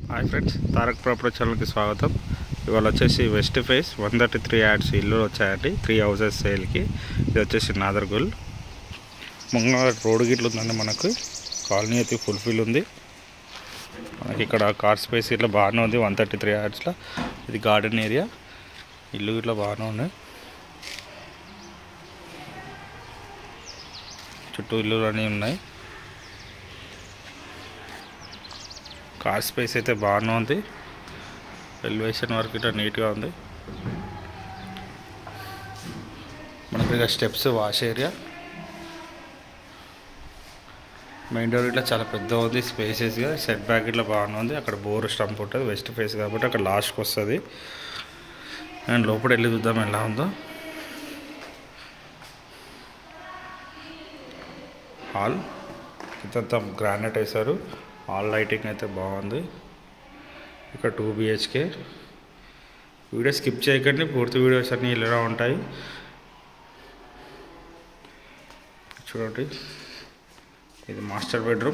hi friends Tarak property ఛానల్కి స్వాగతం ఇవాళ వచ్చేసి west face one thirty three yards ఇల్లు వచ్చాయండి త్రీ హౌసెస్ సేల్కి ఇది వచ్చేసి నాదర్గుల్ ముంగ రోడ్ గిట్లు ఉందండి మనకు కాలనీ అయితే ఫుల్ఫిల్ ఉంది మనకి ఇక్కడ కార్ స్పేస్ ఇట్లా బాగానే ఉంది వన్ థర్టీ త్రీ యాడ్స్లో ఇది గార్డెన్ ఏరియా ఇల్లు ఇట్లా బాగానే ఉన్నాయి చుట్టూ ఇల్లు అన్నీ ఉన్నాయి కార్ స్పేస్ అయితే బాగానే ఉంది ఎలివేషన్ వరకు ఇట్లా నీట్గా ఉంది మనకి ఇక steps wash area main door ఇట్లా చాలా పెద్ద ఉంది స్పేసెస్గా సెట్ బ్యాక్ ఇట్లా బాగానే ఉంది అక్కడ బోర్ స్టంప్ ఉంటుంది వెస్ట్ ఫేస్ కాబట్టి అక్కడ లాస్ట్కి వస్తుంది అండ్ లోపల వెళ్ళి చూద్దాం ఎలా ఉందో హాల్ ఇంతంతా గ్రానైట్ వేశారు హాల్ లైటింగ్ అయితే బాగుంది ఇక్కడ టూ బిహెచ్కే వీడియో స్కిప్ చేయకండి పూర్తి వీడియోస్ అన్నీ ఇలా ఉంటాయి చూడండి ఇది మాస్టర్ బెడ్రూమ్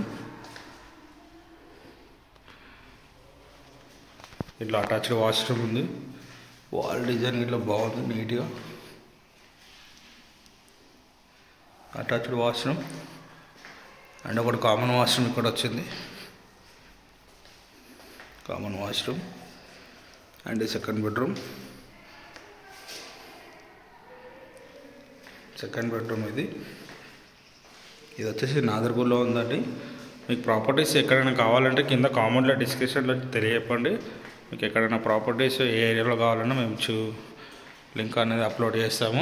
ఇట్లా అటాచ్డ్ వాష్రూమ్ ఉంది వాల్ డిజైన్ ఇట్లా బాగుంది నీట్గా అటాచ్డ్ వాష్రూమ్ అండ్ ఒకటి కామన్ వాష్రూమ్ ఇక్కడ వచ్చింది common washroom and second bedroom second bedroom ఇది ఇది వచ్చేసి నాదర్గూల్లో ఉందండి మీకు ప్రాపర్టీస్ ఎక్కడైనా కావాలంటే కింద కామెంట్లో డిస్క్రిప్షన్లో తెలియపండి మీకు ఎక్కడైనా ప్రాపర్టీస్ ఏ ఏరియాలో కావాలన్నా మేము చూ లింక్ అనేది అప్లోడ్ చేస్తాము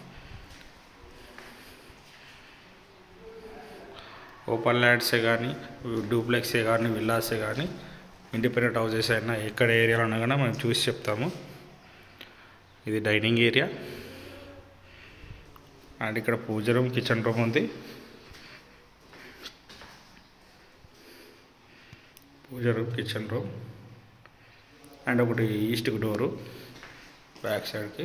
ఓపెన్ ల్యాండ్సే కానీ డూప్లెక్సే కానీ విల్లాసే కానీ ఇండిపెండెంట్ హౌసెస్ అయినా ఎక్కడ ఏరియాలో ఉన్నా కానీ మేము చూసి చెప్తాము ఇది డైనింగ్ ఏరియా అండ్ ఇక్కడ పూజ రూమ్ కిచెన్ రూమ్ ఉంది puja room kitchen room and ఒకటి ఈస్ట్కి డోరు బ్యాక్ సైడ్కి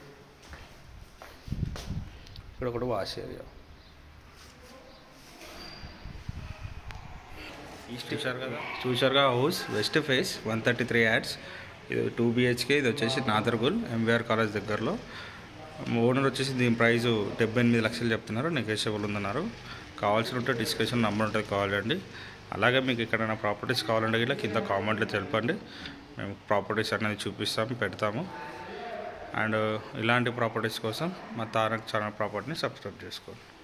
ఇక్కడ ఒకటి వాష్ ఏరియా ఈస్ట్ చూశారు కదా చూశారుగా house west face one thirty three yards ఇది టూ బిహెచ్కే ఇది వచ్చేసి నాదర్గుల్ ఎంవీఆర్ కాలేజ్ దగ్గరలో ఓనర్ వచ్చేసి దీని ప్రైస్ డెబ్బై ఎనిమిది లక్షలు చెప్తున్నారు నెగోషియబుల్ ఉందన్నారు కావాల్సి ఉంటే డిస్కషన్ నెంబర్ ఉంటుంది కావాలండి అలాగే మీకు ఎక్కడైనా ప్రాపర్టీస్ కావాలంటే ఇలా కింద కామెంట్లో తెలపండి మేము ప్రాపర్టీస్ అనేది చూపిస్తాము పెడతాము అండ్ ఇలాంటి ప్రాపర్టీస్ కోసం మా తారక్ ఛానల్ ప్రాపర్టీని సబ్స్క్రైబ్ చేసుకోండి